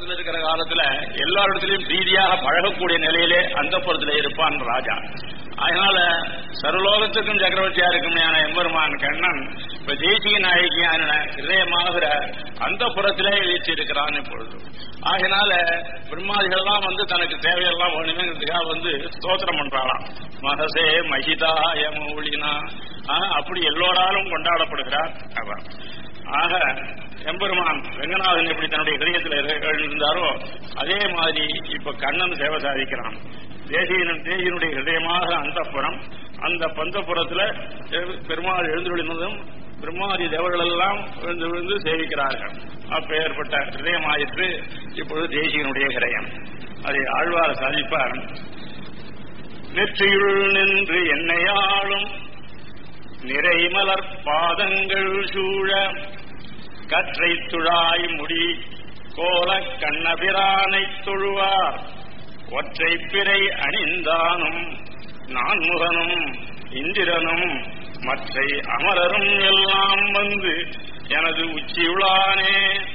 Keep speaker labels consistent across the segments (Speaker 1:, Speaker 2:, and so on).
Speaker 1: புறத்துல இருக்கிற காலத்துல எல்லா இடத்துலயும் பிரீதியாக பழகக்கூடிய நிலையிலே அந்த புறத்துல இருப்பான் ராஜா அதனால சர்வலோகத்துக்கும் சக்கரவர்த்தியா இருக்குமையான எம்பெருமான் கண்ணன் இப்ப தேசிய நாயகியான இதயமாகிற அந்த புறத்திலே வீச்சிருக்கிறான் இப்பொழுது ஆகினால பிரம்மாதிகள்லாம் வந்து தனக்கு தேவையெல்லாம் வேணுமேங்கிறதுக்காக வந்து ஸ்தோத்திரம் பண்றாளாம் மகசே மகிதாய மௌலினா ஆஹ், அப்படி எல்லோராலும் கொண்டாடப்படுகிறார் அவர் ஆக எம்பெருமான் வெங்கநாதன் எப்படி தன்னுடைய இதயத்தில் இருந்தாரோ அதே மாதிரி இப்ப கண்ணன் சேவை சாதிக்கிறான் தேசியன் தேசியனுடைய ஹிருதயமாக அந்தப்புறம் அந்த பந்தப்புறத்துல பெரு- பெருமாள் எழுந்துள்ளதும் பிரம்மாதி தேவர்கள் எல்லாம் விழுந்து விழுந்து சேவிக்கிறார்கள் அப்பேற்பட்ட ஹிருதயமாயிற்று இப்பொழுது தேசியனுடைய ஹிரயம் அதை ஆழ்வார் சாதிப்பார் நெற்றியுள் நின்று என்னையாளும் நிறைமலர் பாதங்கள் சூழ கற்றை துழாய் முடி கோல கண்ணபிரானைத் தொழுவார் ஒற்றை பிறை அணிந்தானும் நான்முகனும் இந்திரனும் மற்றை அமரரும் எல்லாம் வந்து எனது உச்சியுளானே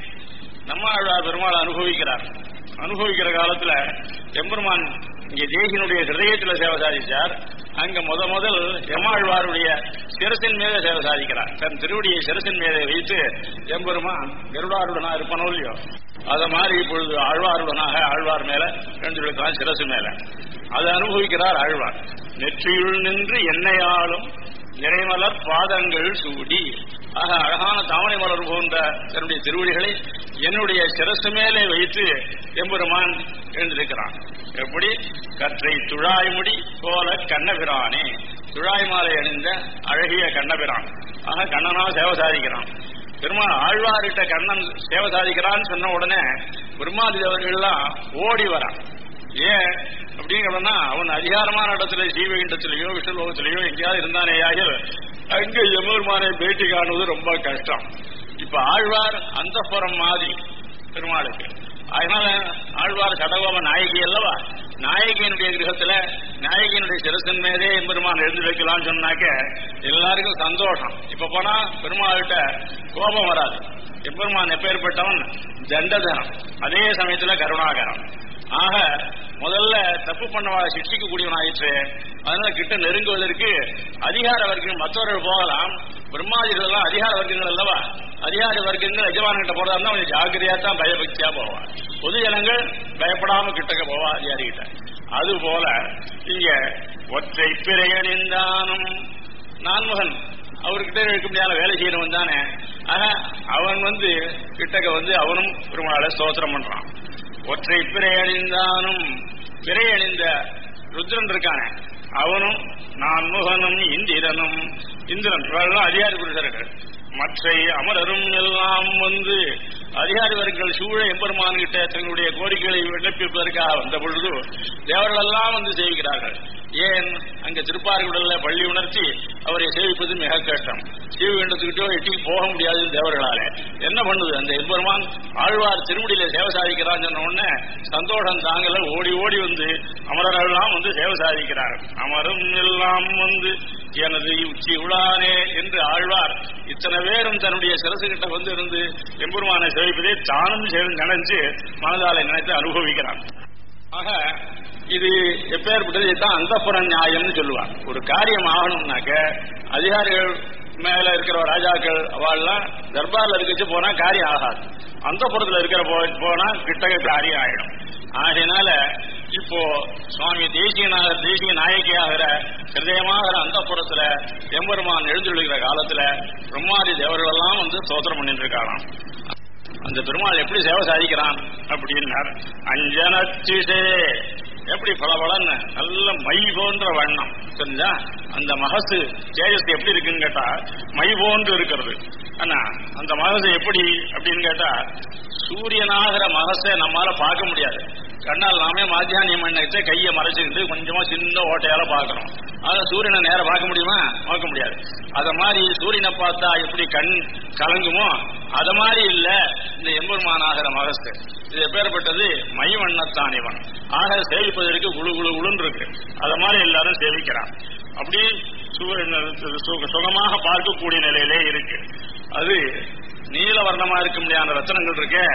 Speaker 1: நம்மாழ்வார் பெருமாள் அனுபவிக்கிறார் அனுபவிக்கிற காலத்துல எம்பெருமான் இங்கே தேகினுடைய ஹிருதயத்துல சேவை சாதிச்சார் அங்க முத முதல் எம்மாழ்வாருடைய சிரசின் மீது சேவை சாதிக்கிறார் தன் திருவடியை சிரசின் மீது வைத்து எம்பெருமான் கருடாருடனா இருப்பனோ இல்லையோ அத மாதிரி இப்பொழுது ஆழ்வாருடனாக ஆழ்வார் மேல எழுந்திருக்கிறார் சிரசு மேல அதை அனுபவிக்கிறார் ஆழ்வார் நெற்றியுள் நின்று என்னையாளும் நிறைமலர் பாதங்கள் சூடி ஆக அழகான தாமரை மலர் போன்ற தன்னுடைய திருவடிகளை என்னுடைய சிரசு மேலே வைத்து எம்பெருமான் எழுந்திருக்கிறான் எப்படி கற்றை துழாய்முடி போல கண்ணபிரானே துழாய் மாலை அணிந்த அழகிய கண்ணபிரான் ஆக கண்ணனா சேவை சாதிக்கிறான் பெருமாள் ஆழ்வார்கிட்ட கண்ணன் சேவை சாதிக்கிறான்னு சொன்ன உடனே பிரம்மாதி தேவர்கள்லாம் ஓடி வரான் ஏன் அப்படிங்கிறதுனா அவன் அதிகாரமான இடத்துல சீவகிண்டத்திலேயோ விஷ்ணுலோகத்திலேயோ எங்கேயாவது இருந்தானேயாகில் அங்க எமூர்மானை பேட்டி காணுவது ரொம்ப கஷ்டம் இப்ப ஆழ்வார் அந்த மாதிரி பெருமாளுக்கு அதனால ஆழ்வார் கடகோப நாயகி அல்லவா நாயகியினுடைய கிரகத்துல நாயகியினுடைய சிரசின் மேலே எம்பெருமான் எழுந்து வைக்கலாம்னு சொன்னாக்க எல்லாருக்கும் சந்தோஷம் இப்ப போனா பெருமாள்கிட்ட கோபம் வராது எம்பெருமான் எப்பேற்பட்டவன் தண்டதனம் அதே சமயத்துல கருணாகரம் ஆக முதல்ல தப்பு பண்ணவா சிக்ஷிக்க கூடியவனாயிற்று அதனால கிட்ட நெருங்குவதற்கு அதிகார வர்க்கம் மற்றவர்கள் போகலாம் பிரம்மாதிகள் எல்லாம் அதிகார வர்க்கங்கள் அல்லவா அதிகார வர்க்கங்கள் எஜமான்கிட்ட போறதா இருந்தா கொஞ்சம் ஜாக்கிரதையா தான் பயபக்தியா போவான் பொது ஜனங்கள் பயப்படாம கிட்டக்க போவா அதிகாரிகிட்ட அது போல இங்க ஒற்றை பிறையணிந்தானும் நான்முகன் அவர்கிட்ட இருக்க முடியாத வேலை செய்யறவன் தானே ஆனா அவன் வந்து கிட்டக்க வந்து அவனும் பெருமாளை ஸ்தோத்திரம் பண்றான் ஒற்றை பிறை அணிந்தானும் பிறை அணிந்த ருத்ரன் இருக்கானே அவனும் நான்முகனும் இந்திரனும் இந்திரன் இவரெல்லாம் அதிகாரி புருஷர்கள் மற்ற அமரரும் எல்லாம் வந்து அதிகாரிவர்கள் சூழ எம்பெருமான் கிட்ட தங்களுடைய கோரிக்கைகளை விண்ணப்பிப்பதற்காக வந்த பொழுது தேவர்கள் எல்லாம் வந்து சேவிக்கிறார்கள் ஏன் அங்க திருப்பார்குடல்ல பள்ளி உணர்த்தி அவரை சேவிப்பது மிக கஷ்டம் சீவகண்டத்துக்கிட்டோ எட்டி போக முடியாது தேவர்களாலே என்ன பண்ணுது அந்த எம்பெருமான் ஆழ்வார் திருமுடியில சேவை சாதிக்கிறான்னு சொன்ன உடனே சந்தோஷம் தாங்கல ஓடி ஓடி வந்து அமரர்கள்லாம் வந்து சேவை சாதிக்கிறார் அமரும் எல்லாம் வந்து எனது உச்சி உளானே என்று ஆழ்வார் இத்தனை பேரும் தன்னுடைய சிரசு கிட்ட வந்து இருந்து எம்பெருமானை சேவிப்பதை தானும் சேர்ந்து நினைச்சு மனதாலே நினைத்து அனுபவிக்கிறான் ஆக இது எப்பேற்பட்டது இதுதான் அந்தப்புற நியாயம்னு சொல்லுவாங்க ஒரு காரியம் ஆகணும்னாக்க அதிகாரிகள் மேல இருக்கிற ராஜாக்கள் அவள்லாம் தர்பார்ல இருக்கச்சு போனா காரியம் ஆகாது அந்த புறத்துல இருக்கிற போ- போனா கிட்டக காரியம் ஆயிடும் ஆகையினால இப்போ சுவாமி தேசியநாத தேசிய நாயகியாகிற ஹிருதயமாகிற அந்த புறத்துல எம்பெருமான் எழுந்துள்ளுகிற காலத்துல பிரம்மாதி தேவர்கள் எல்லாம் வந்து ஸ்தோத்திரம் பண்ணிட்டு இருக்காராம் அந்த பெருமாள் எப்படி சேவை சாதிக்கிறான் அப்படின்னார் அஞ்சனத்திசே எப்படி பளபளன்னு நல்ல மை போன்ற வண்ணம் தெரிஞ்சா அந்த மகசு தேஜஸ் எப்படி இருக்குன்னு கேட்டா மை போன்று இருக்கிறது ஆனா அந்த மகசு எப்படி அப்படின்னு கேட்டா சூரியனாகிற மகசை நம்மால பார்க்க முடியாது கண்ணால் நாமே மாத்தியானியம் பண்ண கையை மறைச்சுக்கிட்டு கொஞ்சமா சின்ன ஓட்டையால பார்க்கறோம் ஆனா சூரியனை நேரா பார்க்க முடியுமா பார்க்க முடியாது அத மாதிரி சூரியனை பார்த்தா எப்படி கண் கலங்குமோ அத மாதிரி இல்ல இந்த எம்பெருமான் ஆகிற மகஸ்து இது எப்பேற்பட்டது மை வண்ணத்தான் இவன் ஆக சேவிப்பதற்கு குழு குழு குழுன்னு இருக்கு அத மாதிரி எல்லாரும் சேவிக்கிறான் அப்படி சூரியன் சு- சுகமாக பார்க்கக்கூடிய நிலையிலே இருக்கு அது நீல வர்ணமா இருக்க முடியாத ரத்தனங்கள் இருக்கே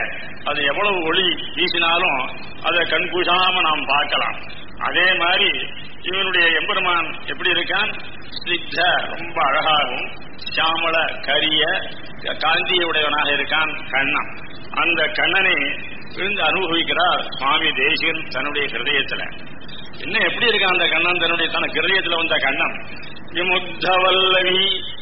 Speaker 1: அது எவ்வளவு ஒளி வீசினாலும் அதை கண்கூசாம நாம் பார்க்கலாம் அதே மாதிரி இவனுடைய எம்பெருமான் எப்படி இருக்கான் ஸ்னிக்த ரொம்ப அழகாகவும் சாமள கரிய காந்தியுடையவனாக இருக்கான் கண்ணன் அந்த கண்ணனை இருந்து அனுபவிக்கிறார் சுவாமி தேசியன் தன்னுடைய ஹிருதயத்துல இன்னும் எப்படி இருக்கான் அந்த கண்ணன் தன்னுடைய தன ஹிருதயத்துல வந்த கண்ணன் விமுத்தவல்லவி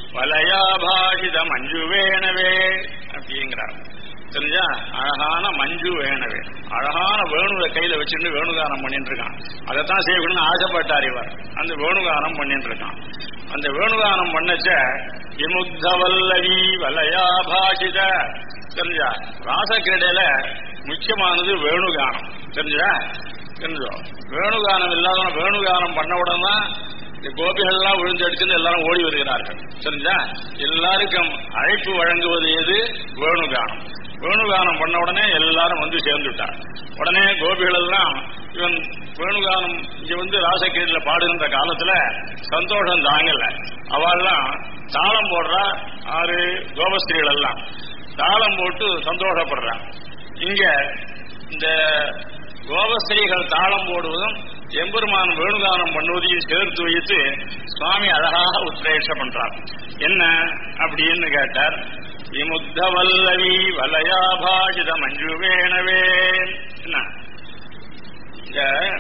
Speaker 1: வலயாபாஷித மஞ்சு வேணவே அப்படிங்கிறார் தெரிஞ்சா அழகான மஞ்சு வேணவே அழகான வேணுவை கையில வச்சுட்டு வேணுகானம் பண்ணிட்டு இருக்கான் அதைத்தான் செய்யணும்னு ஆசைப்பட்டார் இவர் அந்த வேணுகானம் பண்ணிட்டு இருக்கான் அந்த வேணுகானம் பண்ணச்ச விமுக்தவல்லவி வலயாபாஷித தெரிஞ்சா ராசக்கிரடையில முக்கியமானது வேணுகானம் தெரிஞ்சா தெரிஞ்சோ வேணுகானம் இல்லாதவன வேணுகானம் பண்ண உடனே தான் இந்த கோபிகள்லாம் விழுந்தடிச்சுன்னு எல்லாரும் ஓடி வருகிறார்கள் தெரிஞ்சா எல்லாருக்கும் அழைப்பு வழங்குவது எது வேணுகானம் வேணுகானம் பண்ண உடனே எல்லாரும் வந்து சேர்ந்துட்டார் உடனே கோபிகள் எல்லாம் இவன் வேணுகானம் இங்க வந்து ராசகிரியில பாடுகின்ற காலத்துல சந்தோஷம் தாங்கல அவள்லாம் தாளம் போடுறா ஆறு கோபஸ்திரிகள் எல்லாம் தாளம் போட்டு சந்தோஷப்படுறா இங்க இந்த கோபஸ்திரீகள் தாளம் போடுவதும் எம்பெருமான் வேணுகானம் பண்ணுவதையும் சேர்த்து வைத்து சுவாமி அழகாக உத்ரேஷம் பண்றார் என்ன அப்படின்னு கேட்டார் விமுக்த வல்லவி வலயாபாஜித மஞ்சு வேணவே என்ன இந்த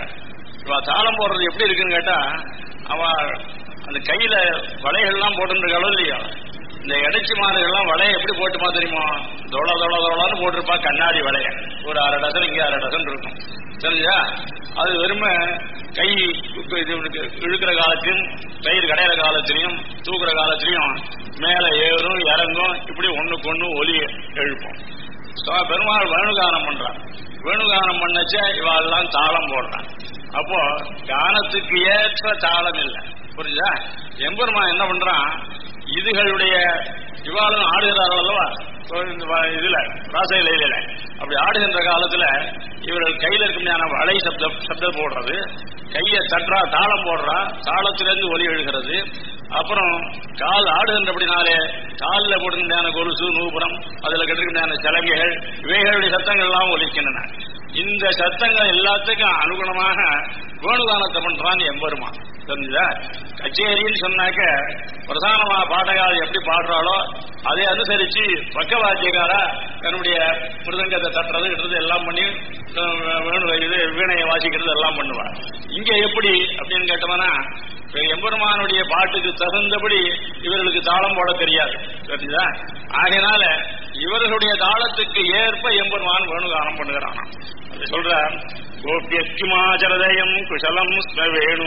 Speaker 1: இவ தாளம் போடுறது எப்படி இருக்குன்னு கேட்டா அவ அந்த கையில வலைகள்லாம் போட்டுருக்காளோ இல்லையோ இந்த இடைச்சி மாடுகள்லாம் வலையை எப்படி போட்டுமா தெரியுமா தோள தோள தோளான்னு போட்டிருப்பா கண்ணாடி வலைய ஒரு அரை டசன் இங்கே அரை டசன் இருக்கும் தெரிஞ்சா அது வெறும கை இது இவனுக்கு இழுக்கிற காலத்திலும் கயிறு கடையிற காலத்திலையும் தூக்குற காலத்திலையும் மேல ஏறும் இறங்கும் இப்படி ஒண்ணுக்கு ஒண்ணு ஒலி எழுப்போம் சுவா- பெருமாள் வேணுகானம் பண்றான் வேணுகானம் பண்ணச்ச இவாள்லாம் தாளம் போடுறான் அப்போ கானத்துக்கு ஏற்ற தாளம் இல்லை புரியுதா எம்பெருமான் என்ன பண்றான் இதுகளுடைய இவாளும் ஆடுகிறார்கள் அல்லவா இப்போ இந்த வ- இதுல ராசையில அப்படி ஆடுகின்ற காலத்துல இவர்கள் கையில இருக்குமையான வலை சப்தம் சப்தம் போடுறது கையை தட்டுறா தாளம் போடுறா தாளத்திலிருந்து ஒலி எழுகிறது அப்புறம் கால் ஆடுகின்றபடினாலே காலில் போடுகின்ற கொலுசு நூபுரம் அதுல கட்டிருக்கின்ற சலங்கைகள் இவைகளுடைய சத்தங்கள் எல்லாம் ஒலிக்கின்றன இந்த சத்தங்கள் எல்லாத்துக்கும் அனுகுணமாக வேணுகானத்தை பண்றான் எம்பெருமான் தெரிஞ்சுதா கச்சேரின்னு சொன்னாக்க பிரதானமா பாடகால் எப்படி பாடுறாளோ அதை அனுசரிச்சு பக்கவாத்தியக்காரா தன்னுடைய மிருதங்கத்தை தட்டுறது இடுறது எல்லாம் பண்ணி அஹ், வேணு இது வீணையை வாசிக்கிறது எல்லாம் பண்ணுவா இங்க எப்படி அப்படின்னு கேட்டோம்னா இப்ப எம்பெருமானுடைய பாட்டுக்கு தகுந்தபடி இவர்களுக்கு தாளம் போட தெரியாது தெரிஞ்சுதா ஆகையினால இவர்களுடைய தாளத்துக்கு ஏற்ப எம்பெருமான் வேணுகானம் பண்ணுகிறான் அது சொல்ற கோபியஸ்கிமாச்சரதயம் குசலம் ஸ்ம வேணு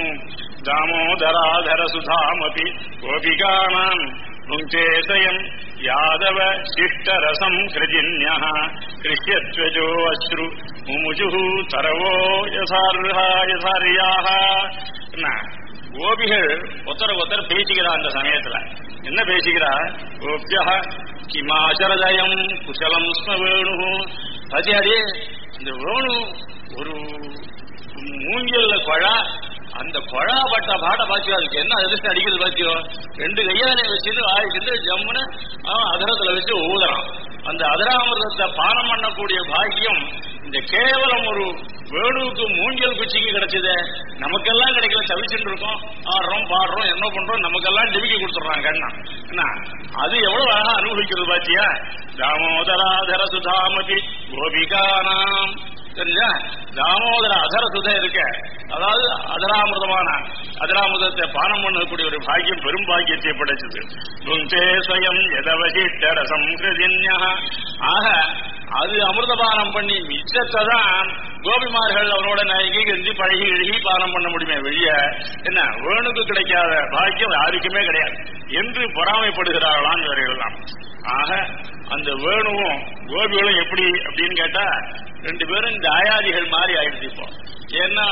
Speaker 1: தாமோதராதர சுதாமபி கோபிகானாம் புங்கே யாதவ சிஷ்டரசம் கிருஜின்யா கிருஷ்யத்வஜோ அஸ்ரு முமுஜு தரவோ யசார்ஹா யசாரியாக என்ன கோபிகள் ஒத்தர ஒத்தர் பேசிக்கிறா அந்த சமயத்துல என்ன பேசிக்கிறா கோபியா கிமாச்சரதயம் குசலம் ஸ்ம வேணு பாத்தியாடி இந்த வேணு ஒரு மூங்கில்ல கொழா அந்த கொழா பட்ட பாட்டை பாத்தியோ அதுக்கு என்ன அதிர்ஷ்டம் அடிக்கிறது பாத்தியோ ரெண்டு கையாலே வச்சுட்டு ஆயிட்டு ஜம்முன்னு அவன் அதரத்துல வச்சு ஊதுறான் அந்த அதராமிரதத்தை பானம் பண்ணக்கூடிய பாக்கியம் இந்த கேவலம் ஒரு வேணுவுக்கு மூங்கில் குச்சிக்கு கிடைச்சதே நமக்கெல்லாம் கிடைக்கல தவிச்சுட்டு இருக்கோம் ஆடுறோம் பாடுறோம் என்ன பண்றோம் நமக்கெல்லாம் டிவிக்கி கொடுத்துட்றாங்க கண்ணா என்ன அது எவ்வளவு அழகா அனுபவிக்கிறது பாத்தியா தாமோதராதர சுதாமதி கோபிகானாம் தெரிஞ்சா தாமோதர அதர சுதை இருக்க அதாவது அதராமிரதமான அதராமிரதத்தை பானம் பண்ணக்கூடிய ஒரு பாக்கியம் பெரும் பாக்கியத்தை படைச்சது புங்கே ஸ்வயம் எதவசிட்ட ரசம் கிருதின்யா ஆக அது அமிர்தபானம் பண்ணி மிச்சத்தை தான் கோபிமார்கள் அவனோட நயங்கி கெஞ்சி பழகி இழுகி பானம் பண்ண முடியுமே வெளிய என்ன வேணுக்கு கிடைக்காத பாக்கியம் யாருக்குமே கிடையாது என்று பொறாமைப்படுகிறார்களாம் இவர்கள்லாம் ஆக அந்த வேணுவும் கோபிகளும் எப்படி அப்படின்னு கேட்டா ரெண்டு பேரும் இந்த ஆயாதிகள் மாதிரி ஆயிடுச்சு இப்போ ஏன்னா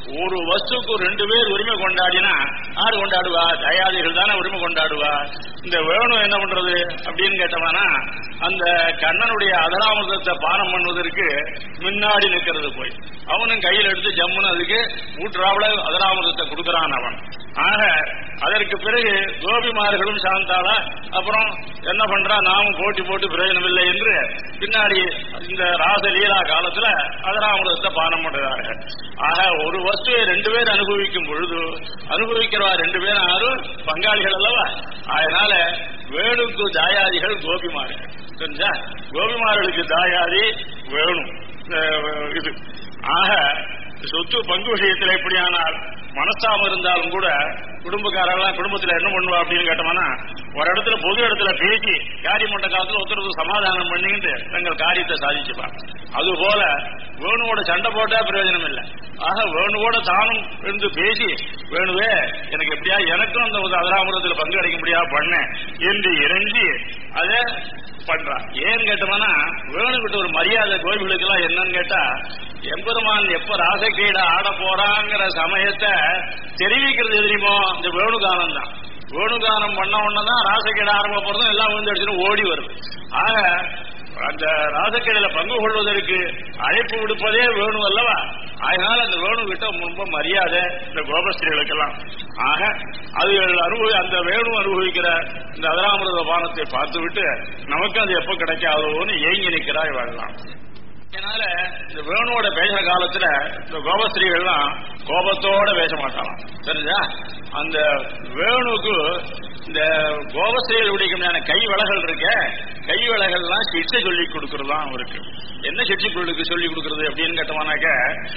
Speaker 1: ஒரு வஸ்துக்கு ரெண்டு பேர் உரிமை கொண்டாடினா யார் கொண்டாடுவா தயாதிகள் தானே உரிமை கொண்டாடுவா இந்த வேணும் என்ன பண்றது அப்படின்னு கேட்டவானா அந்த கண்ணனுடைய அதராமிரதத்தை பானம் பண்ணுவதற்கு முன்னாடி நிக்கிறது போய் அவனும் கையில் எடுத்து ஜம்முன்னு அதுக்கு ஊற்றாவில அதராமிரதத்தை கொடுக்கறான் அவன் ஆக அதற்கு பிறகு கோபிமார்களும் சாந்தாளா அப்புறம் என்ன பண்றா நாமும் போட்டி போட்டு பிரயோஜனம் இல்லை என்று பின்னாடி இந்த ராச லீலா காலத்துல அதராமிரதத்தை பானம் பண்றார்கள் ஆக ஒரு வஸ்துவை ரெண்டு பேர் அனுபவிக்கும் பொழுது அனுபவிக்கிறவா ரெண்டு பேரும் யாரும் பங்காளிகள் அல்லவா அதனால வேணுக்கு தாயாதிகள் கோபிமார்கள் தெரிஞ்சா கோபிமார்களுக்கு தாயாதி வேணும் அஹ் இது ஆக சொத்து பங்கு விஷயத்தில் எப்படியானால் மனஸ்தாபம் இருந்தாலும் கூட குடும்பக்காரெல்லாம் குடும்பத்துல என்ன பண்ணுவா அப்படின்னு கேட்டோம்னா ஒரு இடத்துல பொது இடத்துல பேசி காரியம் பண்ற காலத்துல ஒருத்தருக்கு சமாதானம் பண்ணிக்கிட்டு தங்கள் காரியத்தை சாதிச்சுப்பாங்க அதுபோல வேணுவோட சண்டை போட்டா பிரயோஜனம் இல்லை ஆக வேணுவோட தானும் இருந்து பேசி வேணுவே எனக்கு எப்படியா எனக்கும் அந்த ஒரு அதராமிரத்தில் பங்கு அடைக்க முடியாது பண்ணேன் என்று இறங்கி அதை பண்றான் ஏன்னு கேட்டோம்னா வேணுகிட்ட ஒரு மரியாதை கோவிலுக்கு எல்லாம் என்னன்னு கேட்டா எம்பெருமான் எப்ப ராசக்கீட ஆட போறாங்கிற சமயத்தை தெரிவிக்கிறது எதிரிமோ இந்த வேணுகானம் தான் வேணுகானம் பண்ண உடனேதான் ராசக்கீட ஆரம்ப போறதும் எல்லாம் விழுந்து அடிச்சுன்னு ஓடி வருது ஆக அந்த ராசக்கீடையில பங்கு கொள்வதற்கு அழைப்பு விடுப்பதே வேணு அல்லவா அதனால அந்த வேணு கிட்ட ரொம்ப மரியாதை இந்த கோபஸ்திரிகளுக்கெல்லாம் ஆக அது அனுபவி அந்த வேணு அனுபவிக்கிற இந்த அதராமிரத பானத்தை பார்த்து விட்டு நமக்கு அது எப்ப கிடைக்காதோன்னு ஏங்கி நிற்கிறாய் வாழலாம் அதனால இந்த வேணுவோட பேசுற காலத்துல இந்த கோபஸ்திரீகள்லாம் கோபத்தோட பேச மாட்டாளாம் தெரிஞ்சா அந்த வேணுக்கு இந்த கோபஸ்திரீகளுடைய கை வளகள் இருக்க கை வளகள்லாம் சிக்ஷை சொல்லி கொடுக்கறதுதான் அவருக்கு என்ன சிக்ஷை கொடுக்க சொல்லி கொடுக்கறது அப்படின்னு கேட்டோம்னாக்க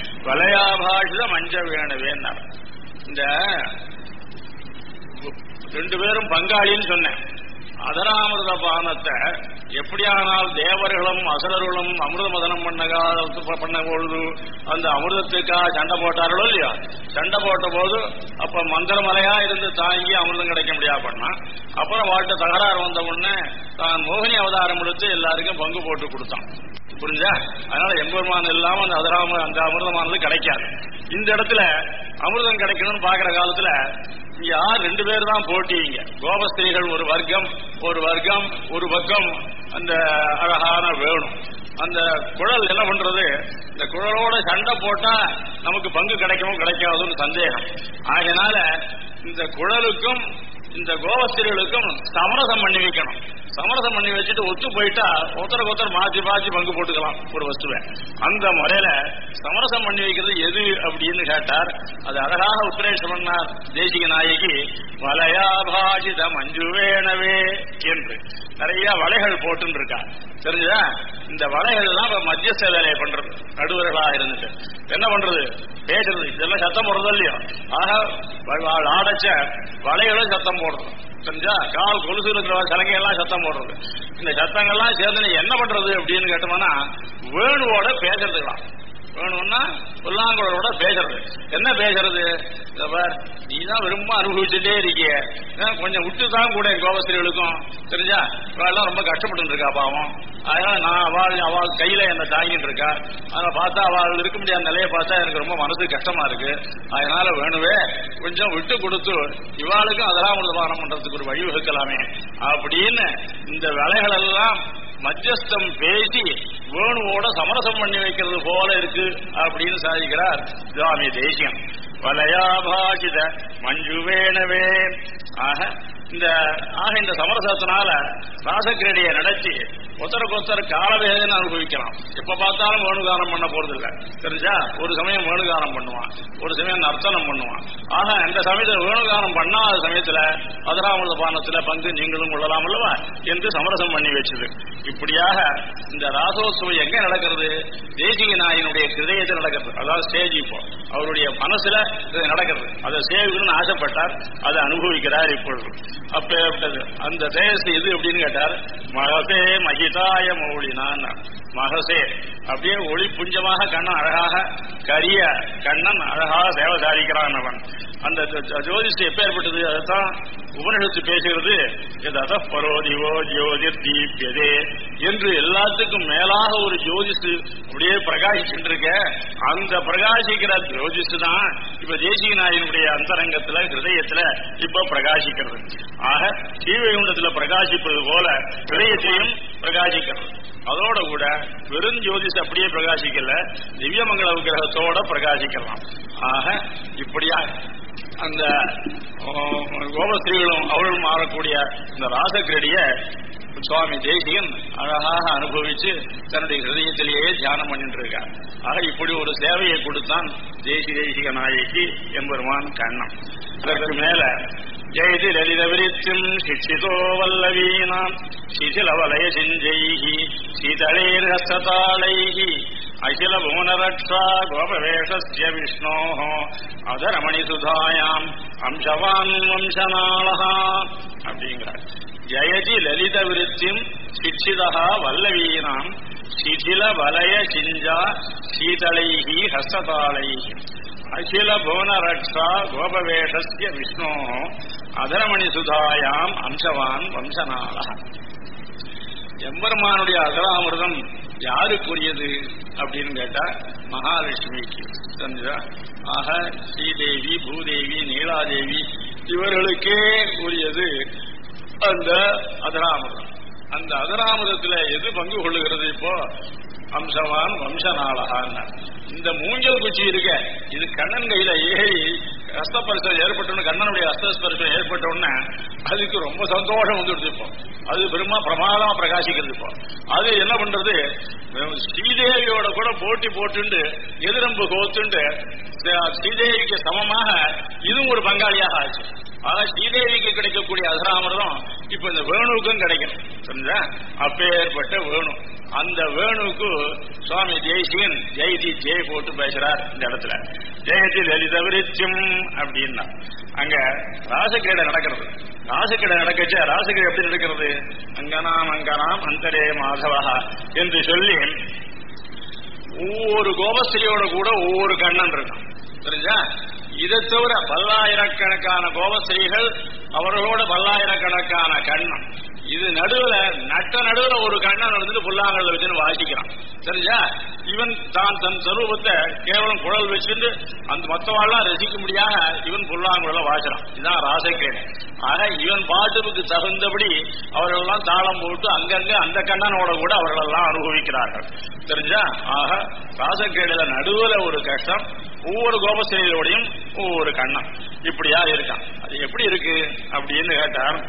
Speaker 1: வலையாபாஷித மஞ்ச வேணவேன்னா இந்த ரெண்டு பேரும் பங்காளின்னு சொன்னேன் அதராமிரத பானத்தை எப்படியானால் தேவர்களும் அசலர்களும் அமிர்த மதனம் பண்ண காலத்து பண்ண பொழுது அந்த அமிர்தத்துக்காக சண்டை போட்டார்களோ இல்லையா சண்டை போட்ட போது அப்ப மந்திரமலையா இருந்து தாங்கி அமிர்தம் கிடைக்க முடியாது பண்ணா அப்புறம் வாழ்க்கை தகராறு வந்த உடனே தான் மோகினி அவதாரம் எடுத்து எல்லாருக்கும் பங்கு போட்டு கொடுத்தான் புரிஞ்சா அதனால எம்பெருமான் இல்லாம அந்த அதராம அந்த அமிர்தமானது கிடைக்காது இந்த இடத்துல அமிர்தம் கிடைக்கணும்னு பாக்குற காலத்துல இங்க யார் ரெண்டு பேர் தான் போட்டிங்க கோபஸ்திரீகள் ஒரு வர்க்கம் ஒரு வர்க்கம் ஒரு பக்கம் அந்த அழகான வேணும் அந்த குழல் என்ன பண்றது இந்த குழலோட சண்டை போட்டா நமக்கு பங்கு கிடைக்குமோ கிடைக்காதுன்னு சந்தேகம் ஆகையினால இந்த குழலுக்கும் இந்த கோபஸ்திரிகளுக்கும் சமரசம் பண்ணி வைக்கணும் சமரசம் பண்ணி வச்சுட்டு ஒத்து போயிட்டா ஒருத்தருக்கு ஒருத்தர் மாத்தி மாத்தி பங்கு போட்டுக்கலாம் ஒரு வஸ்துவை அந்த முறையில சமரசம் பண்ணி வைக்கிறது எது அப்படின்னு கேட்டார் அது அழகாக உத்தரேஷ் பண்ணார் தேசிக நாயகி வலையாபாஷித மஞ்சுவேனவே என்று நிறைய வலைகள் போட்டு இருக்கா தெரிஞ்சதா இந்த வலைகள் எல்லாம் இப்ப மத்தியஸ்த வேலையை பண்றது நடுவர்களாக இருந்துட்டு என்ன பண்றது பேசுறது இதெல்லாம் சத்தம் போடுறதோ இல்லையோ ஆக ஆடச்ச வலைகளும் சத்தம் போடுறது தெரிஞ்சா கால் கொலுசு இருக்கிற சலங்கையெல்லாம் சத்தம் போடுறது இந்த சத்தங்கள்லாம் சேர்ந்து என்ன பண்றது அப்படின்னு கேட்டோம்னா வேணுவோட பேசுறதுக்கலாம் வேணும்னா புல்லாங்குழலோட பேசுறது என்ன பேசுறது நீ தான் விரும்ப அனுபவிச்சுட்டே இருக்கிய கொஞ்சம் விட்டு தான் கூட என் கோபஸ்திரிகளுக்கும் தெரிஞ்சா இவெல்லாம் ரொம்ப கஷ்டப்பட்டு இருக்கா பாவம் அதனால நான் அவள் அவள் கையில என்ன தாங்கிட்டு இருக்கா அதனால பார்த்தா அவள் இருக்க முடியாத நிலையை பார்த்தா எனக்கு ரொம்ப மனசு கஷ்டமா இருக்கு அதனால வேணுவே கொஞ்சம் விட்டு கொடுத்து இவாளுக்கும் அதெல்லாம் பானம் பண்றதுக்கு ஒரு வழி வகுக்கலாமே அப்படின்னு இந்த வேலைகள் எல்லாம் மத்தியஸ்தம் பேசி வேணுவோட சமரசம் பண்ணி வைக்கிறது போல இருக்கு அப்படின்னு சாதிக்கிறார் சுவாமி தேசியம் வலயாபாஜித மஞ்சுவேனவே ஆக இந்த ஆக இந்த சமரசத்தினால ராசக்கிரடியை நடத்தி ஒருத்தருக்கு ஒருத்தர் காலவேதனை அனுபவிக்கலாம் எப்ப பார்த்தாலும் வேணுகானம் பண்ண போறது இல்ல தெரிஞ்சா ஒரு சமயம் வேணுகானம் பண்ணுவான் ஒரு சமயம் நர்த்தனம் பண்ணுவான் ஆக இந்த சமயத்துல வேணுகானம் பண்ணாத சமயத்துல அதராமத பானத்துல பங்கு நீங்களும் கொள்ளலாம் அல்லவா என்று சமரசம் பண்ணி வச்சது இப்படியாக இந்த ராசோத்சவம் எங்க நடக்கிறது தேசிக நாயனுடைய கிருதயத்தில் நடக்கிறது அதாவது ஸ்டேஜ் இப்போ அவருடைய மனசுல இது நடக்கிறது அதை சேவிக்கணும்னு ஆசைப்பட்டார் அதை அனுபவிக்கிறார் இப்பொழுது அப்ப அந்த தேசம் இது அப்படின்னு கேட்டார் மகசே மகிதாய மௌலினான் மகசே அப்படியே ஒளி புஞ்சமாக கண்ணன் அழகாக கரிய கண்ணன் அழகாக சேவை சாதிக்கிறான் அவன் அந்த ஜ- ஜோதிஷ் எப்பேற்பட்டது அதுதான் உபனிஷத்து பேசுகிறது எதத பரோதிவோ ஜோதிர் தீபியதே என்று எல்லாத்துக்கும் மேலாக ஒரு ஜோதிஷு அப்படியே பிரகாசிச்சுட்டு இருக்க அந்த பிரகாசிக்கிற ஜோதிஷு தான் இப்ப தேசிய நாயனுடைய அந்தரங்கத்துல ஹிருதயத்துல இப்ப பிரகாசிக்கிறது ஆக ஸ்ரீவைகுண்டத்துல பிரகாசிப்பது போல ஹிருதயத்தையும் பிரகாசிக்கிறது அதோட கூட வெறும் ஜோதிஷ் அப்படியே பிரகாசிக்கல திவ்யமங்கல விக்கிரகத்தோட பிரகாசிக்கலாம் ஆக இப்படியா அந்த கோபஸ்திரீகளும் அவர்களும் மாறக்கூடிய இந்த ராசக்கிரடிய சுவாமி தேசிகன் அழகாக அனுபவிச்சு தன்னுடைய ஹிருதயத்திலேயே தியானம் பண்ணிட்டு இருக்கார் ஆக இப்படி ஒரு சேவையை கொடுத்தான் தேசி தேசிக நாயகி என்பருமான் கண்ணன் அதற்கு மேல ஜெயதி லலித விரித்தும் சிக்ஷிதோ வல்லவீனாம் சிசிலவலய சிஞ்சைஹி சீதளேர் ஹஸ்ததாளைஹி அகில புவனரக்ஷா கோபவேஷஸ்ய விஷ்ணோः அதரமணி சுதாயாம் அம்சவான் வம்சநாளஹா அப்படிங்கிறார் ஜெயதி லலித விருத்திம் சிக்ஷிதா வல்லவீனாம் சிதில வலய சிஞ்சா சீதளைஹி ஹஸ்ததாளைஹி அகில புவன ரக்ஷா கோபவேஷஸ்ய விஷ்ணோ அதரமணி சுதாயாம் அம்சவான் வம்சநாள எம்பெருமானுடைய அகராமிர்தம் யாருக்குரியது அப்படின்னு கேட்டா மகாலட்சுமிக்கு தெரிஞ்சதா ஆக ஸ்ரீதேவி பூதேவி நீலாதேவி இவர்களுக்கே உரியது அந்த அதராமிர்தம் அந்த அதராமிரத்துல எது பங்கு கொள்ளுகிறது இப்போ அம்சவான் வம்சநாளகான் இந்த மூஞ்சல் குச்சி இருக்க இது கண்ணன் கையில ஏறி ஹஸ்தஸ்பர்சம் ஏற்பட்டோன்னு கண்ணனுடைய ஹஸ்தஸ்பர்சம் ஏற்பட்ட உடனே அதுக்கு ரொம்ப சந்தோஷம் வந்துடுது இப்போ அது பெருமா பிரமாதமா பிரகாசிக்கிறது இப்போ அது என்ன பண்றது ஸ்ரீதேவியோட கூட போட்டி போட்டுண்டு எதிரம்பு கோத்துண்டு ஸ்ரீதேவிக்கு சமமாக இதுவும் ஒரு பங்காளியாக ஆச்சு ஆனா ஸ்ரீதேவிக்கு கிடைக்கக்கூடிய அசராமிரதம் இப்ப இந்த வேணுவுக்கும் கிடைக்கணும் புரியுதா அப்பேற்பட்ட வேணு அந்த வேணுக்கு சுவாமி ஜெய்சிங்கன் ஜெயதி ஜெய் போட்டு பேசுறார் இந்த இடத்துல ஜெயதி லலித விருத்தியம் அப்படின்னா அங்க ராசக்கிரீடை நடக்கிறது ராசக்கிரீடை நடக்கச்ச ராசக்கிரீடை எப்படி நடக்கிறது அங்கனாம் அங்கனாம் அந்தரே மாதவா என்று சொல்லி ஒவ்வொரு கோபஸ்திரியோட கூட ஒவ்வொரு கண்ணன் இருக்கும் தெரிஞ்சா இதை தவிர பல்லாயிரக்கணக்கான கோபஸ்திரீகள் அவர்களோட பல்லாயிரக்கணக்கான கண்ணன் இது நடுவுல நட்ட நடுவுல ஒரு கண்ணன் நடந்துட்டு புல்லாங்கல்ல வச்சுன்னு வாசிக்கிறான் தெரிஞ்சா இவன் தான் தன் சொரூபத்தை கேவலம் குழல் வச்சுட்டு அந்த மத்தவாள்லாம் ரசிக்க முடியாத இவன் புல்லாங்குழல வாசிறான் இதுதான் ராசக்கேடு ஆக இவன் பாட்டுக்கு தகுந்தபடி அவர்களெல்லாம் தாளம் போட்டு அங்கங்க அந்த கண்ணனோட கூட அவர்களெல்லாம் அனுபவிக்கிறார்கள் தெரிஞ்சா ஆக ராசக்கேடுல நடுவுல ஒரு கஷ்டம் ஒவ்வொரு கோபஸ்திரியோடையும் ஒவ்வொரு கண்ணம் இப்படியா இருக்கான் அது எப்படி இருக்கு அப்படின்னு கேட்டார்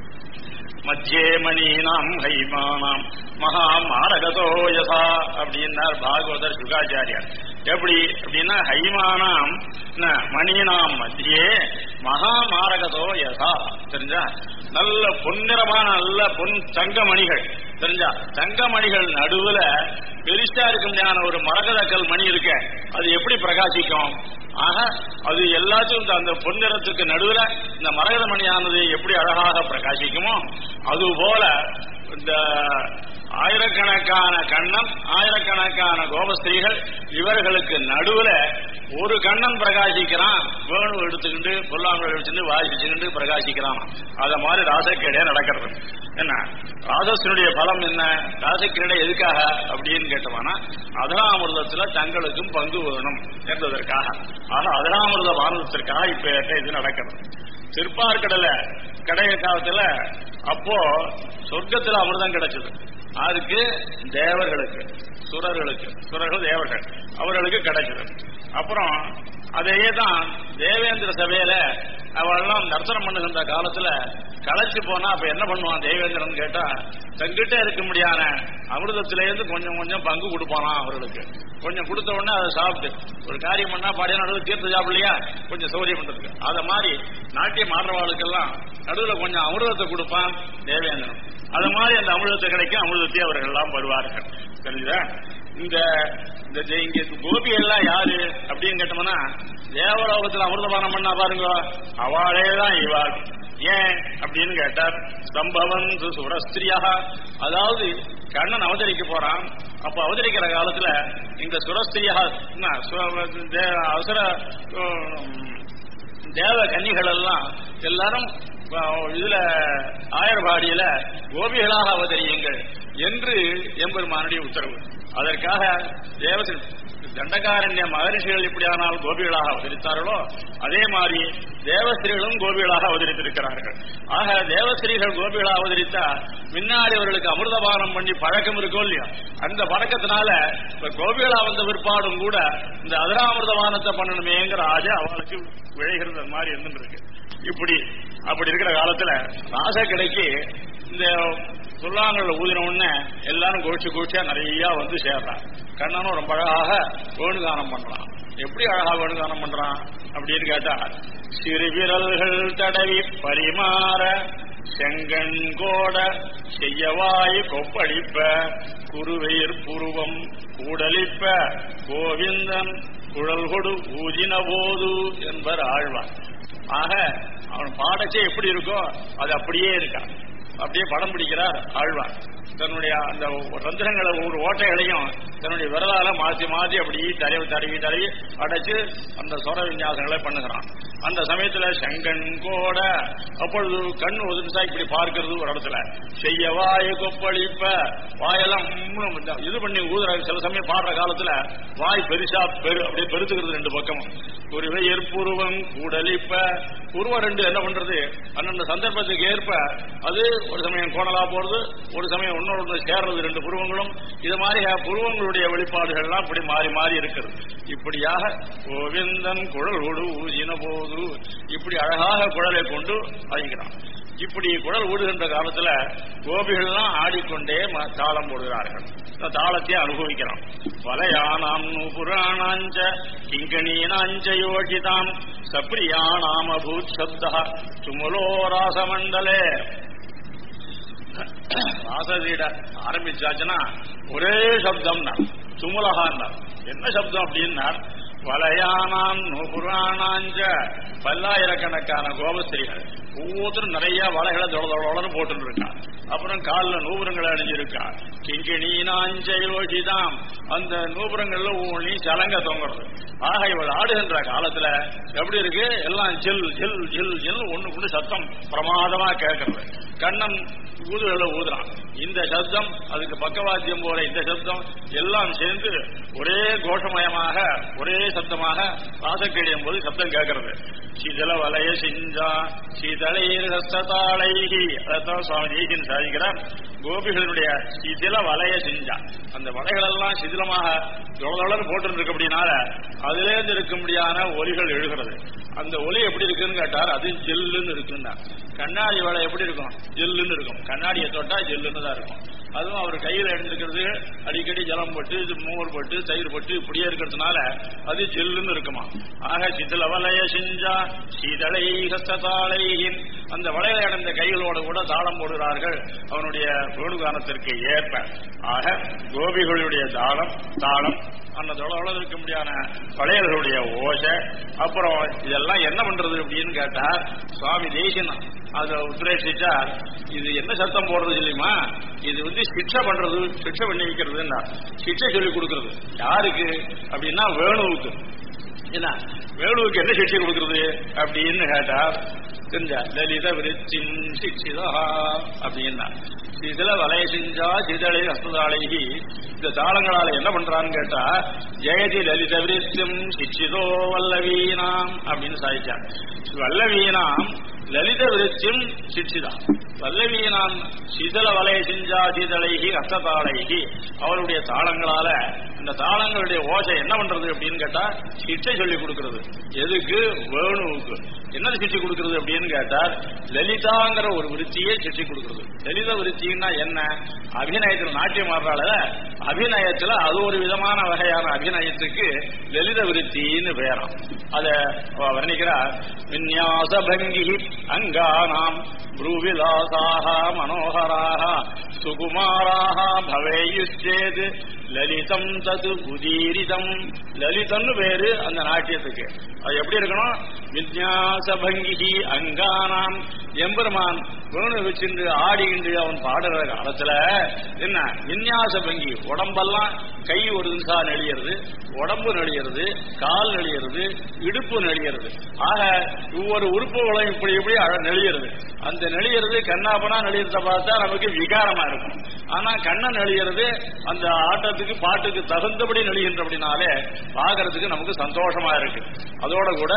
Speaker 1: மத்தியே மணீனாம் ஹைமானாம் மகா மாரகதோ யசா அப்படின்னார் பாகவதர் சுகாச்சாரியார் எப்படி அப்படின்னா ஹைமானாம் என்ன, மணீனாம் மத்தியே மகா மாரகதோ யசா தெரிஞ்சா நல்ல பொன்னிறமான நல்ல பொன் தங்க மணிகள் தெரிஞ்சா தங்க மணிகள் நடுவுல பெருசா இருக்க முடியாத ஒரு மரகதக்கல் மணி இருக்க அது எப்படி பிரகாசிக்கும் ஆக அது எல்லாத்துக்கும் இந்த அந்த பொன்னிறத்துக்கு நடுவுல இந்த மரகத மணியானது எப்படி அழகாக பிரகாசிக்குமோ அது போல இந்த ஆயிரக்கணக்கான கண்ணன் ஆயிரக்கணக்கான கோபஸ்திரீகள் இவர்களுக்கு நடுவுல ஒரு கண்ணன் பிரகாசிக்கிறான் வேணு எடுத்துக்கிட்டு புல்லாங்குழல் எடுத்துட்டு வாசிச்சுக்கிட்டு பிரகாசிக்கிறான் அத மாதிரி ராசக்கிரீடை நடக்கிறது என்ன ராசசனுடைய பலம் என்ன ராசக்கிரீடை எதுக்காக அப்படின்னு கேட்டோம்னா அதனாமிர்தத்துல தங்களுக்கும் பங்கு வேணும் என்பதற்காக ஆனா அதனாமிர்த பாரதத்திற்காக இப்ப இது நடக்கிறது திருப்பார்கடல கடைய காலத்துல அப்போ சொர்க்கத்துல அமிர்தம் கிடைச்சது அதுக்கு தேவர்களுக்கு சுரர்களுக்கு சுரர்கள் தேவர்கள் அவர்களுக்கு கிடைச்சது அப்புறம் அதையே தான் தேவேந்திர சபையில அவெல்லாம் தரிசனம் பண்ணுகின்ற காலத்துல களைச்சு போனா அப்ப என்ன பண்ணுவான் தேவேந்திரன் கேட்டா தங்கிட்ட இருக்க முடியாத அமிர்தத்திலேருந்து கொஞ்சம் கொஞ்சம் பங்கு கொடுப்பானா அவர்களுக்கு கொஞ்சம் கொடுத்த உடனே அதை சாப்பிட்டு ஒரு காரியம் பண்ணா பாடிய நடுவில் தீர்த்த சாப்பிடலையா கொஞ்சம் சௌரியம் பண்றதுக்கு அத மாதிரி நாட்டியம் ஆடுறவாளுக்கெல்லாம் நடுவில் கொஞ்சம் அமிர்தத்தை கொடுப்பான் தேவேந்திரன் அது மாதிரி அந்த அமிர்தத்தை கிடைக்கும் அமிர்தத்தை அவர்கள் எல்லாம் வருவார்கள் தெரிஞ்சுதா இந்த இந்த ஜெ- இங்க கோபி எல்லாம் யாரு அப்படின்னு கேட்டோம்னா தேவலோகத்துல அமிர்தபானம் பண்ணா பாருங்க அவளே தான் இவாள் ஏன் அப்படின்னு கேட்டார் சம்பவம் சுரஸ்திரியா அதாவது கண்ணன் அவதரிக்க போறான் அப்ப அவதரிக்கிற காலத்துல இந்த சுரஸ்திரியா அவசர தேவ கன்னிகள் எல்லாம் எல்லாரும் அஹ், இதுல ஆயர்பாடியில கோபிகளாக அவதரியுங்கள் என்று எம்பெருமானுடைய உத்தரவு அதற்காக தேவசின் தண்டகாரண்ய மகரிஷிகள் இப்படியானால் கோபிகளாக அவதரித்தார்களோ அதே மாதிரி தேவஸ்திரீகளும் கோபிகளாக அவதரித்திருக்கிறார்கள் ஆக தேவஸ்திரீகள் கோபிகளாக அவதரித்தா முன்னாடி அவர்களுக்கு அமிர்தபானம் பண்ணி பழக்கம் இருக்கோ இல்லையா அந்த பழக்கத்தினால இப்ப கோபிகளா வந்த பிற்பாடும் கூட இந்த அதராமிர்தபானத்தை பண்ணணுமேங்கிற ஆசை அவளுக்கு விழைகிறது அது மாதிரி இருந்துருக்கு இப்படி அப்படி இருக்கிற காலத்துல ராச கிடைக்கு இந்த புல்லாங்கல்ல ஊதின உடனே எல்லாரும் கோச்சு கோச்சியா நிறைய வந்து சேர்றான் கண்ணனும் ரொம்ப அழகாக வேணுகானம் பண்றான் எப்படி அழகா வேணுகானம் பண்றான் அப்படின்னு கேட்டா சிறு விரல்கள் தடவி பரிமாற செங்கண் கோட செய்யவாய் கொப்பளிப்ப குருவெயிர் புருவம் கூடலிப்ப கோவிந்தன் குழல் கொடு ஊதின போது என்பர் ஆழ்வார் ஆக அவன் பாடச்சே எப்படி இருக்கோ அது அப்படியே இருக்கான் அப்படியே படம் பிடிக்கிறார் ஆழ்வார் தன்னுடைய அந்த ரந்திரங்களை ஒரு ஓட்டைகளையும் தன்னுடைய விரலால மாற்றி மாற்றி அப்படி தடவி தடவி தடவி அடைச்சு அந்த சொர விநியாசங்களை பண்ணுகிறான் அந்த சமயத்துல செங்கன் கோட அப்பொழுது கண் ஒதுசா இப்படி பார்க்கிறது ஒரு இடத்துல செய்ய வாய கொப்பளிப்ப வாயெல்லாம் உம்முன்னு இந்த இது பண்ணி ஊதுற சில சமயம் பாடுற காலத்துல வாய் பெருசா பெரு அப்படியே பெருத்துக்கிறது ரெண்டு பக்கமும் ஒரு ஏற்புருவம் கூடலிப்ப உருவம் ரெண்டு என்ன பண்றது அந்தந்த சந்தர்ப்பத்துக்கு ஏற்ப அது ஒரு சமயம் கோணலா போறது ஒரு சமயம் இன்னொரு ஒன்று சேர்றது ரெண்டு புருவங்களும் இது மாதிரி புருவங்களுடைய வெளிப்பாடுகள்லாம் இப்படி மாறி மாறி இருக்கிறது இப்படியாக கோவிந்தன் குழல் ஊடு ஊதின போது இப்படி அழகாக குழலை கொண்டு அழிக்கிறான் இப்படி குழல் ஊடுகின்ற காலத்துல கோபிகள்லாம் ஆடிக்கொண்டே ம- தாளம் போடுகிறார்கள் இந்த தாளத்தை அனுபவிக்கிறான் வலையானாம் புராணாஞ்ச கிங்கணீனாஞ்ச யோகிதாம் சப்ரியானாம் அபூத் சப்தா சுமுலோ ராசமண்டலே ராசதீட ஆரம்பிச்சாச்சுன்னா ஒரே சப்தம்னா சுமுலகான்னா என்ன சப்தம் அப்படின்னா வலையானாம் நுபுராணாஞ்ச பல்லாயிரக்கணக்கான கோபஸ்திரிகள் ஒவ்வொருத்தரும் நிறைய வலைகளை தொட தொடன்னு போட்டு இருக்கா அப்புறம் காலில் நூபுரங்களை அணிஞ்சிருக்கா கிங்கிணீனாஞ்ச யோகிதாம் அந்த நூபுரங்கள்ல ஒவ்வொன்றையும் சலங்க தொங்குறது ஆக இவள் ஆடுகின்ற காலத்துல எப்படி இருக்கு எல்லாம் ஜில் ஜில் ஜில் ஜில் ஒண்ணு கொண்டு சத்தம் பிரமாதமா கேட்கறது கண்ணன் ஊதுகளை ஊதுறான் இந்த சப்தம் அதுக்கு பக்கவாத்தியம் போற இந்த சப்தம் எல்லாம் சேர்ந்து ஒரே கோஷமயமாக ஒரே சப்தமாக ராசக்கடியும் போது சப்தம் கேட்கறது சீதள வலய சிஞ்சா சீதளைர் ஹஸ்ததாளைகி அதான் சுவாமி தேசியன் சாதிக்கிறார் கோபிகளுடைய சிதில வலய செஞ்சா அந்த வலைகள் எல்லாம் சிதிலமாக தொளதொளன்னு போட்டு இருக்கு அப்படின்னால அதிலேருந்து இருக்கும்படியான ஒலிகள் எழுகிறது அந்த ஒலி எப்படி இருக்குன்னு கேட்டார் அது ஜெல்லுன்னு இருக்குன்னா கண்ணாடி வலை எப்படி இருக்கும் ஜெல்லுன்னு இருக்கும் கண்ணாடியை தொட்டா ஜெல்லுன்னு தான் இருக்கும் அதுவும் அவர் கையில எடுத்துக்கிறது அடிக்கடி ஜலம் போட்டு இது மோர் போட்டு தயிர் போட்டு இப்படியே இருக்கிறதுனால அது ஜெல்லுன்னு இருக்குமா ஆக சிதில வலய செஞ்சா சீதளை ஹஸ்ததாளையின் அந்த வளையலை அடைந்த கைகளோடு கூட தாளம் போடுகிறார்கள் அவனுடைய வேணுகானத்திற்கு ஏற்ப ஆக கோபிகளுடைய தாளம் தாளம் அந்த தொலைவுல இருக்க முடியாத வளையல்களுடைய ஓசை அப்புறம் இதெல்லாம் என்ன பண்றது அப்படின்னு கேட்டா சுவாமி தேசியன் அதை உத்ரேசிச்சார் இது என்ன சத்தம் போடுறது இல்லையுமா இது வந்து சிக்ஷை பண்றது சிக்ஷை பண்ணி வைக்கிறதுன்னா சிக்ஷை சொல்லி கொடுக்கறது யாருக்கு அப்படின்னா வேணுவுக்கு என்ன வேணுவுக்கு என்ன சிக்ஷை கொடுக்கறது அப்படின்னு கேட்டா தெரிஞ்ச லலித விருச்சின் சிக்ஷிதா அப்படின்னா இதுல வலைய செஞ்சா சிதளை ஹஸ்ததாளைகி இந்த தாளங்களால என்ன பண்றான்னு கேட்டா ஜெயதி லலித விருத்தியம் சிக்ஷிதோ வல்லவீனாம் அப்படின்னு சாதிச்சார் வல்லவீனாம் லலித விருத்தியம் சிக்ஷிதா வல்லவீனாம் சிதல வலைய செஞ்சா சிதளைகி ஹஸ்ததாளைகி அவருடைய தாளங்களால இந்த தாளங்களுடைய ஓசை என்ன பண்றது அப்படின்னு கேட்டா சிக்ஷை சொல்லி கொடுக்கிறது எதுக்கு வேணுவுக்கு என்னது சிக்ஷை கொடுக்கிறது அப்படின்னு கேட்டார் லலிதாங்கிற ஒரு விருத்தியை சிக்ஷை கொடுக்கிறது லலித விருத்தின்னா என்ன அபிநயத்தில் நாட்டியம் ஆடுறால அபிநயத்துல அது ஒரு விதமான வகையான அபிநயத்துக்கு லலித விருத்தின்னு பேராம் அத அவ வர்ணிக்கிறார் விநியாச பங்கி அங்கானாம் ப்ரூவிலாசாக மனோகராக சுகுமாராக பவேயுச்சேத் லலிதம் தது உதீரிதம் லலிதம்னு பேரு அந்த நாட்டியத்துக்கு அது எப்படி இருக்கணும் வித்யாச பங்கி அங்கானாம் எம்பெருமான் வேணு வச்சுண்டு ஆடிக்கிண்டு அவன் பாடுற காலத்துல என்ன விந்யாச பங்கி உடம்பெல்லாம் கை ஒரு நிமிஷம் நெளியறது உடம்பு நெளியறது கால் நெளியறது இடுப்பு நெளியறது ஆக ஒவ்வொரு உறுப்புகளும் இப்படி இப்படி அழ- நெளியறது அந்த நெளியறது கண்ணாபனா நெளியறத பார்த்தா நமக்கு விகாரமா இருக்கும் ஆனா கண்ணன் நெளியறது அந்த ஆட்டத்துக்கு பாட்டுக்கு தகுந்தபடி நெளிகின்றபடினாலே பார்க்கறதுக்கு நமக்கு சந்தோஷமா இருக்கு அதோட கூட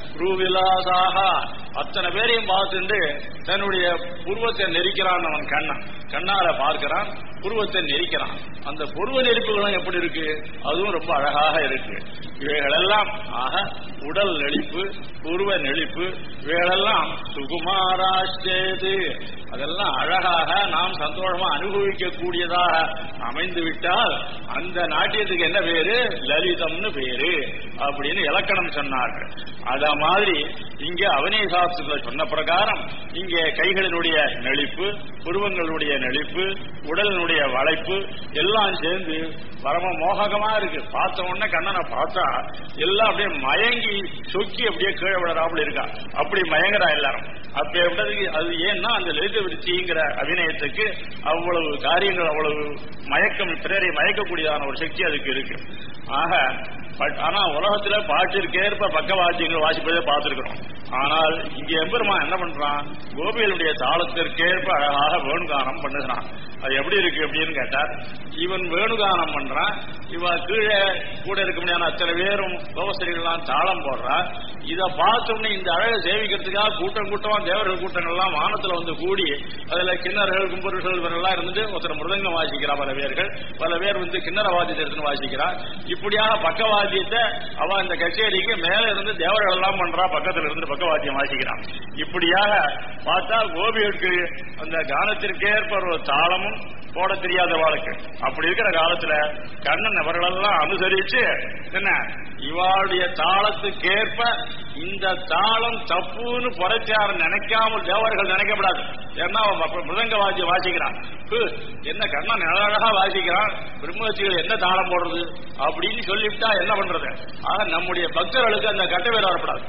Speaker 1: ரூவிலாசாக அத்தனை பேரையும் பார்த்துட்டு தன்னுடைய புருவத்தை நெரிக்கிறான் அவன் கண்ணன் கண்ணால பார்க்கிறான் புருவத்தை நெரிக்கிறான் அந்த புருவ நெரிப்புகளும் எப்படி இருக்கு அதுவும் ரொம்ப அழகாக இருக்கு இவைகளெல்லாம் ஆக உடல் நெளிப்பு புருவ நெளிப்பு இவைகளெல்லாம் சுகுமாராச்சேது அதெல்லாம் அழகாக நாம் சந்தோஷமா அனுபவிக்க கூடியதாக அமைந்து விட்டால் அந்த நாட்டியத்துக்கு என்ன பேரு லலிதம்னு பேரு அப்படின்னு இலக்கணம் சொன்னார்கள் அத மாதிரி இங்க அவனி சாஸ்திரத்துல சொன்ன பிரகாரம் இங்கே கைகளினுடைய நெளிப்பு புருவங்களுடைய நெளிப்பு உடலினுடைய வளைப்பு எல்லாம் சேர்ந்து பரம மோககமா இருக்கு பார்த்த உடனே கண்ணனை பார்த்தா எல்லாம் அப்படியே மயங்கி சொக்கி அப்படியே கீழே விழறாப்புல இருக்கா அப்படி மயங்குறா எல்லாரும் அப்ப எப்படி அது ஏன்னா அந்த லலித விருத்திங்கிற அபிநயத்துக்கு அவ்வளவு காரியங்கள் அவ்வளவு மயக்கம் பிறரை மயக்கக்கூடியதான ஒரு சக்தி அதுக்கு இருக்கு ஆக பட் ஆனா உலகத்துல பாட்டிற்கேற்ப பக்கவாத்தியங்கள் வாசிப்பதை பார்த்திருக்கிறோம் ஆனால் இங்க எம்பெருமான் என்ன பண்றான் கோபிகளுடைய தாளத்திற்கேற்ப அழகாக வேணுகானம் பண்ணுகிறான் அது எப்படி இருக்கு அப்படின்னு கேட்டார் இவன் வேணுகானம் பண்றான் இவ கீழே கூட இருக்க முடியாத அத்தனை பேரும் கோபஸ்திரிகள்லாம் தாளம் போடுறா இத பார்த்தோம்னே இந்த அழகை சேவிக்கிறதுக்காக கூட்டம் கூட்டமா தேவர்கள் கூட்டங்கள்லாம் வானத்துல வந்து கூடி அதுல கிண்ணறர்கள் கும்பர்கள் இவரெல்லாம் இருந்துட்டு ஒருத்தர் மிருதங்கம் வாசிக்கிறா பல பேர்கள் பல பேர் வந்து கிண்ணற வாத்தியத்தை எடுத்துன்னு வாசிக்கிறா இப்படியாக பக்கவாத்தியத்தை அவ இந்த கச்சேரிக்கு மேல இருந்து தேவர்கள் எல்லாம் பண்றா பக்கத்துல இருந்து பக்கவாத்தியம் வாசிக்கிறான் இப்படியாக பார்த்தா கோபிகளுக்கு அந்த கானத்திற்கேற்ப ஒரு தாளமும் போட தெரியாத வாழ்க்கை அப்படி இருக்கிற காலத்துல கண்ணன் அவர்களெல்லாம் அனுசரிச்சு என்ன இவாளுடைய தாளத்துக்கேற்ப இந்த தாளம் தப்புன்னு புரட்சியார் நினைக்காமல் தேவர்கள் நினைக்கப்படாது ஏன்னா அவன் அப்ப மிருதங்க வாசி வாசிக்கிறான் ஹு, என்ன கண்ணன் அழகா வாசிக்கிறான் பிரம்மச்சிகள் என்ன தாளம் போடுறது அப்படின்னு சொல்லிவிட்டா என்ன பண்றது ஆக நம்முடைய பக்தர்களுக்கு அந்த கட்ட வேலை வரப்படாது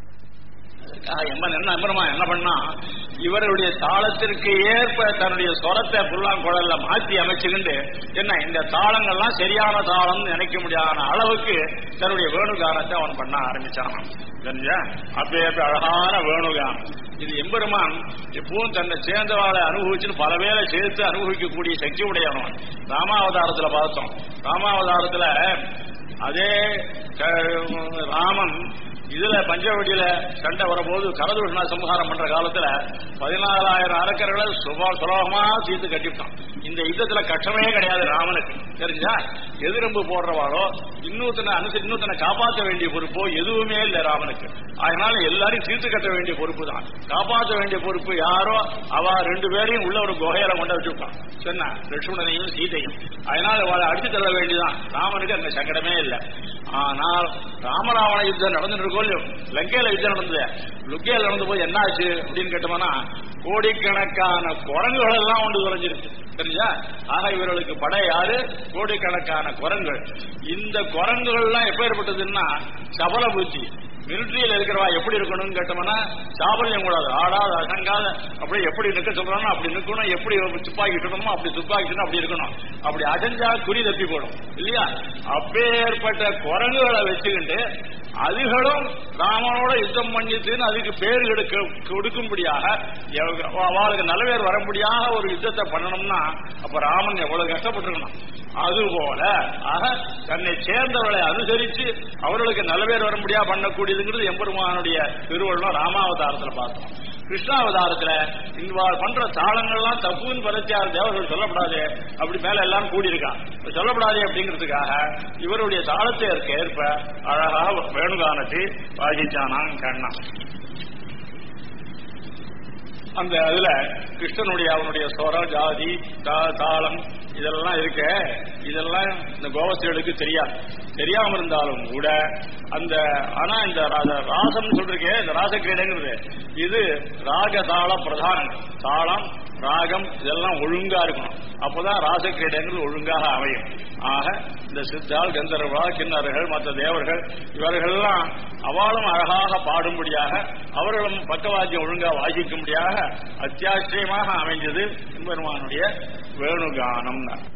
Speaker 1: அதுக்காக எம்மன் என்ன எம்பெருமா என்ன பண்ணா இவருடைய தாளத்திற்கு ஏற்ப தன்னுடைய சொரத்தை புல்லாங்குழல்ல மாற்றி அமைச்சுக்கிண்டு என்ன இந்த தாளங்கள்லாம் சரியான தாளம் நினைக்க முடியாத அளவுக்கு தன்னுடைய வேணுகானத்தை அவன் பண்ண ஆரம்பிச்சான் தெரிஞ்சா அப்பேற்ப அழகான வேணுகானம் இது எம்பெருமான் எப்பவும் தன்னை சேர்ந்தவாளை அனுபவிச்சுன்னு பல பேரை சேர்த்து அனுபவிக்கக்கூடிய சக்தி உடையவன் ராமாவதாரத்துல பார்த்தோம் ராமாவதாரத்துல அதே க- ராமன் இதுல பஞ்சவடியில சண்டை வரும்போது கரதுஷ்ண சம்ஹாரம் பண்ற காலத்துல பதினாலாயிரம் அரக்கர்களை சுபா சுலபமா தீர்த்து கட்டிவிட்டான் இந்த யுத்தத்துல கஷ்டமே கிடையாது ராமனுக்கு தெரிஞ்சா எதிரம்பு போடுறவாளோ இன்னொருத்தனை அனுசரி இன்னொருத்தனை காப்பாற்ற வேண்டிய பொறுப்போ எதுவுமே இல்லை ராமனுக்கு அதனால எல்லாரையும் தீர்த்து கட்ட வேண்டிய பொறுப்பு தான் காப்பாற்ற வேண்டிய பொறுப்பு யாரோ அவ ரெண்டு பேரையும் உள்ள ஒரு குகையில கொண்டு வச்சுட்டான் சொன்னா லட்சுமணனையும் சீதையும் அதனால அவளை அடிச்சு தள்ள வேண்டியதான் ராமனுக்கு அந்த சங்கடமே இல்லை ஆனால் ராமராவண யுத்தம் நடந்துட்டு இருக்கோ இல்லையோ லங்கையில யுத்தம் நடந்தது லுக்கையில நடந்த போது என்ன ஆச்சு அப்படின்னு கேட்டோம்னா கோடிக்கணக்கான குரங்குகள் எல்லாம் ஒன்று தொலைஞ்சிருச்சு தெரிஞ்சா ஆக இவர்களுக்கு படை யாரு கோடிக்கணக்கான குரங்குகள் இந்த குரங்குகள் எல்லாம் எப்ப ஏற்பட்டதுன்னா சபல புத்தி மிலிட்ரியில இருக்கிறவா எப்படி இருக்கணும்னு கேட்டோம்னா சாபல்யம் கூடாது ஆடாத அசங்காத அப்படியே எப்படி நிக்க சொல்றானோ அப்படி நிக்கணும் எப்படி துப்பாக்கி இருக்கணுமோ அப்படி துப்பாக்கி இருக்கணும், அப்படி இருக்கணும் அப்படி அடைஞ்சா குறி தப்பி போடும் இல்லையா அப்பேற்பட்ட குரங்குகளை வச்சுக்கிட்டு அதுகளும் ராமனோட யுத்தம் பண்ணிட்டுன்னு அதுக்கு பேர் எடுக்க கொடுக்கும்படியாக எவ- அவளுக்கு நல்ல பேர் வரும்படியாக ஒரு யுத்தத்தை பண்ணணும்னா அப்ப ராமன் எவ்வளவு கஷ்டப்பட்டிருக்கணும் அதுபோல ஆக தன்னை சேர்ந்தவர்களை அனுசரிச்சு அவர்களுக்கு நல்ல பேர் வரும்படியா பண்ணக்கூடியதுங்கிறது எம்பெருமானுடைய திருவள்ளுவர் ராமாவதாரத்துல பார்த்தோம் கிருஷ்ணாவதாரத்துல இந்த பண்ற தாளங்கள்லாம் தப்புன்னு பரத்தியார் தேவர்கள் சொல்லப்படாது அப்படி மேல எல்லாரும் கூடியிருக்கா சொல்லப்படாது அப்படிங்கிறதுக்காக இவருடைய தாளத்திற்கு ஏற்ப அழகாக வேணுகானத்தை வாசிச்சானான் கண்ணா அந்த அதுல கிருஷ்ணனுடைய அவனுடைய ஸ்வரம் ஜாதி தா- தாளம் இதெல்லாம் இருக்க இதெல்லாம் இந்த கோவஸ்திரர்களுக்கு தெரியாது தெரியாம இருந்தாலும் கூட அந்த ஆனா இந்த ரா- ராசம் சொல்றீங்க இந்த ராசக்கிரீடைங்கிறது இது ராக தாள பிரதானம் தாளம் ராகம் இதெல்லாம் ஒழுங்கா இருக்கணும் அப்பதான் ராசக்கிரீடங்கள் ஒழுங்காக அமையும் ஆக இந்த சித்தாள் கந்தர்வா கிண்ணறர்கள் மற்ற தேவர்கள் இவர்கள்லாம் அவளும் அழகாக பாடும்படியாக அவர்களும் பக்கவாத்தியம் ஒழுங்கா வாசிக்கும்படியாக அத்தியாச்சரியமாக அமைந்தது பெருமானுடைய வேணுகானம்